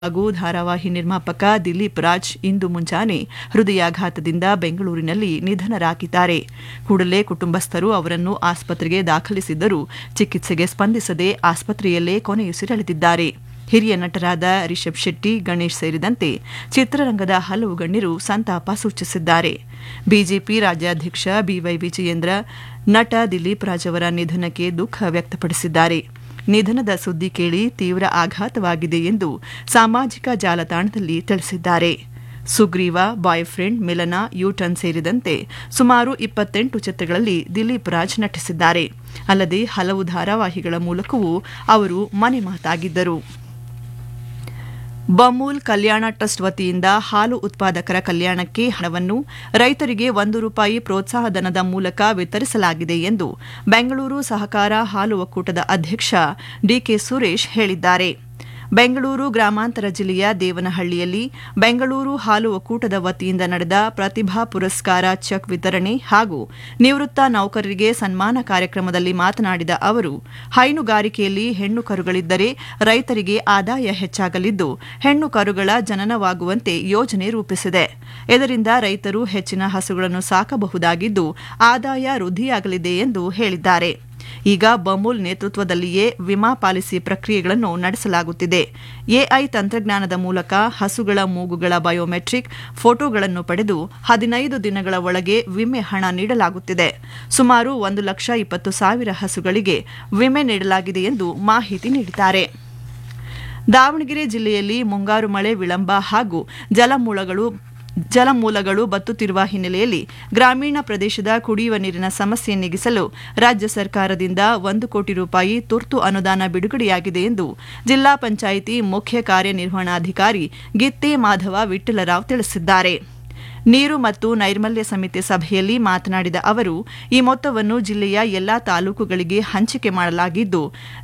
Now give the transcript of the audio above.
ಹಾಗೂ ಧಾರಾವಾಹಿ ನಿರ್ಮಾಪಕ ದಿಲೀಪ್ ರಾಜ್ ಇಂದು ಮುಂಜಾನೆ ಹೃದಯಾಘಾತದಿಂದ ಬೆಂಗಳೂರಿನಲ್ಲಿ ನಿಧನರಾಗಿದ್ದಾರೆ ಕೂಡಲೇ ಕುಟುಂಬಸ್ಥರು ಅವರನ್ನು ಆಸ್ಪತ್ರೆಗೆ ದಾಖಲಿಸಿದ್ದರೂ ಚಿಕಿತ್ಸೆಗೆ ಸ್ಪಂದಿಸದೆ ಆಸ್ಪತ್ರೆಯಲ್ಲೇ ಕೊನೆಯುಸಿರೆಳೆದಿದ್ದಾರೆ ಹಿರಿಯ ನಟರಾದ ರಿಷಬ್ ಶೆಟ್ಟಿ ಗಣೇಶ್ ಸೇರಿದಂತೆ ಚಿತ್ರರಂಗದ ಹಲವು ಗಣ್ಯರು ಸಂತಾಪ ಸೂಚಿಸಿದ್ದಾರೆ ಬಿಜೆಪಿ ರಾಜ್ಯಾಧ್ಯಕ್ಷ ಬಿವೈ ವಿಜಯೇಂದ್ರ ನಟ ದಿಲೀಪ್ ರಾಜ್ ಅವರ ನಿಧನಕ್ಕೆ ದುಃಖ ವ್ಯಕ್ತಪಡಿಸಿದ್ದಾರೆ ನಿಧನದ ಸುದ್ದಿ ಕೇಳಿ ತೀವ್ರ ಆಘಾತವಾಗಿದೆ ಎಂದು ಸಾಮಾಜಿಕ ಜಾಲತಾಣದಲ್ಲಿ ತಿಳಿಸಿದ್ದಾರೆ Sugreeva boyfriend Milana U Turn ಸೇರಿದಂತೆ ಸುಮಾರು ಇಪ್ಪತ್ತೆಂಟು ಚಿತ್ರಗಳಲ್ಲಿ ದಿಲೀಪ್ ರಾಜ್ ನಟಿಸಿದ್ದಾರೆ ಅಲ್ಲದೆ ಹಲವು ಧಾರಾವಾಹಿಗಳ ಮೂಲಕವೂ ಅವರು ಮನೆ ಮಾತಾಗಿದ್ದರು ಬಮೂಲ್ ಕಲ್ಯಾಣ ಟ್ರಸ್ಟ್ ವತಿಯಿಂದ ಹಾಲು ಉತ್ಪಾದಕರ ಕಲ್ಯಾಣಕ್ಕೆ ಹಣವನ್ನು ರೈತರಿಗೆ ಒಂದು ರೂಪಾಯಿ ಪ್ರೋತ್ಸಾಹಧನದ ಮೂಲಕ ವಿತರಿಸಲಾಗಿದೆ ಎಂದು ಬೆಂಗಳೂರು ಸಹಕಾರ ಹಾಲು ಒಕ್ಕೂಟದ ಅಧ್ಯಕ್ಷ ಡಿಕೆ ಸುರೇಶ್ ಹೇಳಿದ್ದಾರೆ ಬೆಂಗಳೂರು ಗ್ರಾಮಾಂತರ ಜಿಲ್ಲೆಯ ದೇವನಹಳ್ಳಿಯಲ್ಲಿ ಬೆಂಗಳೂರು ಹಾಲು ಒಕ್ಕೂಟದ ವತಿಯಿಂದ ನಡೆದ ಪ್ರತಿಭಾ ಪುರಸ್ಕಾರ ಚೆಕ್ ವಿತರಣೆ ಹಾಗೂ ನಿವೃತ್ತ ನೌಕರರಿಗೆ ಸನ್ಮಾನ ಕಾರ್ಯಕ್ರಮದಲ್ಲಿ ಮಾತನಾಡಿದ ಅವರು ಹೈನುಗಾರಿಕೆಯಲ್ಲಿ ಹೆಣ್ಣು ಕರುಗಳಿದ್ದರೆ ರೈತರಿಗೆ ಆದಾಯ ಹೆಚ್ಚಾಗಲಿದ್ದು ಹೆಣ್ಣು ಕರುಗಳ ಜನನವಾಗುವಂತೆ ಯೋಜನೆ ರೂಪಿಸಿದೆ ಇದರಿಂದ ರೈತರು ಹೆಚ್ಚಿನ ಹಸುಗಳನ್ನು ಸಾಕಬಹುದಾಗಿದ್ದು ಆದಾಯ ವೃದ್ಧಿಯಾಗಲಿದೆ ಎಂದು ಹೇಳಿದ್ದಾರೆ ಈಗ ಬಮೂಲ್ ನೇತೃತ್ವದಲ್ಲಿಯೇ ವಿಮಾ ಪಾಲಿಸಿ ಪ್ರಕ್ರಿಯೆಗಳನ್ನು ನಡೆಸಲಾಗುತ್ತಿದೆ ಎಐ ತಂತ್ರಜ್ಞಾನದ ಮೂಲಕ ಹಸುಗಳ ಮೂಗುಗಳ ಬಯೋಮೆಟ್ರಿಕ್ ಫೋಟೋಗಳನ್ನು ಪಡೆದು ಹದಿನೈದು ದಿನಗಳ ಒಳಗೆ ವಿಮೆ ಹಣ ನೀಡಲಾಗುತ್ತಿದೆ ಸುಮಾರು ಒಂದು ಲಕ್ಷ ಇಪ್ಪತ್ತು ಸಾವಿರ ಹಸುಗಳಿಗೆ ವಿಮೆ ನೀಡಲಾಗಿದೆ ಎಂದು ಮಾಹಿತಿ ನೀಡಿದ್ದಾರೆ ದಾವಣಗೆರೆ ಜಿಲ್ಲೆಯಲ್ಲಿ ಮುಂಗಾರು ಮಳೆ ವಿಳಂಬ ಹಾಗೂ ಜಲಮೂಲಗಳು ಜಲಮೂಲಗಳು ಬತ್ತುತ್ತಿರುವ ಹಿನ್ನೆಲೆಯಲ್ಲಿ ಗ್ರಾಮೀಣ ಪ್ರದೇಶದ ಕುಡಿಯುವ ನೀರಿನ ಸಮಸ್ಯೆ ನೀಗಿಸಲು ರಾಜ್ಯ ಸರ್ಕಾರದಿಂದ ಒಂದು ಕೋಟಿ ರೂಪಾಯಿ ತುರ್ತು ಅನುದಾನ ಬಿಡುಗಡೆಯಾಗಿದೆ ಎಂದು ಜಿಲ್ಲಾ ಪಂಚಾಯಿತಿ ಮುಖ್ಯ ಕಾರ್ಯನಿರ್ವಹಣಾಧಿಕಾರಿ ಗಿತ್ತೆ ಮಾಧವ ವಿಠ್ಠಲರಾವ್ ತಿಳಿಸಿದ್ದಾರೆ ನೀರು ಮತ್ತು ನೈರ್ಮಲ್ಯ ಸಮಿತಿ ಸಭೆಯಲ್ಲಿ ಮಾತನಾಡಿದ ಅವರು ಈ ಮೊತ್ತವನ್ನು ಜಿಲ್ಲೆಯ ಎಲ್ಲಾ ತಾಲೂಕುಗಳಿಗೆ ಹಂಚಿಕೆ ಮಾಡಲಾಗಿದ್ದು